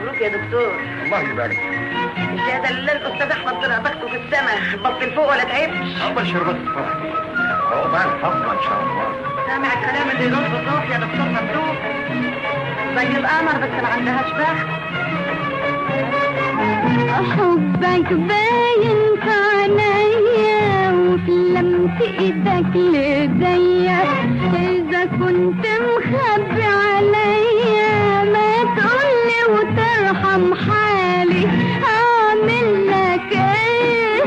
مبروك يا دكتور الله يبارك الشهاده لله الاستاذ احمد طلع ضغطه في السماء بطل فوق ولا تعبش الله شربت الفرح عقبال حفظة ان شاء الله سامع الكلام اللي يرد الروح يا دكتور مبروك زي القمر بس ما عندهاش بخت حبك باين في عينيا وفي لمس ايدك لديا اذا كنت مخبي عليا ما تقولي وترحم حالي اعمل لك ايه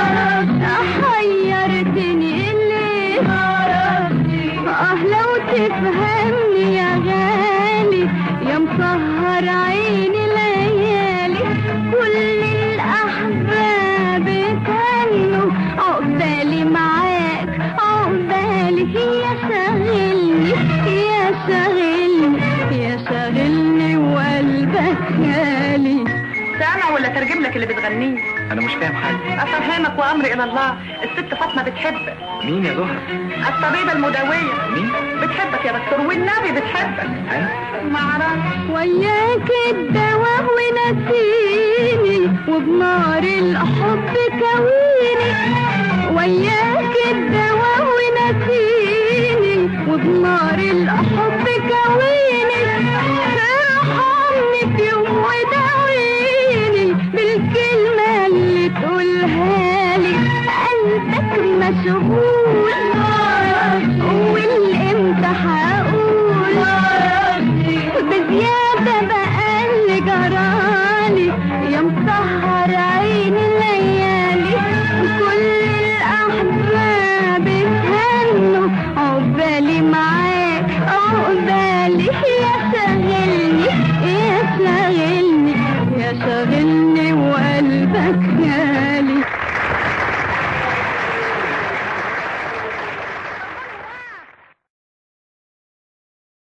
حيرتني ليه اه لو تفهمني يا غالي يا مسهر عيني ليالي كل الاحباب كانوا عقبالي معاك عقبالي يا شاغلني يا شاغلني يا شاغلني وقلبك غالي سامع ولا ترجم لك اللي بتغنيه انا مش فاهم حاجة افهمك وامري الى الله الست فاطمه بتحبك مين يا زهرة الطبيبه المداويه مين بتحبك يا دكتور والنبي بتحبك انا ما اعرفش وياك الدواء ونسيني وبنار الحب كويني وياك الدواء ونسيني وبنار الحب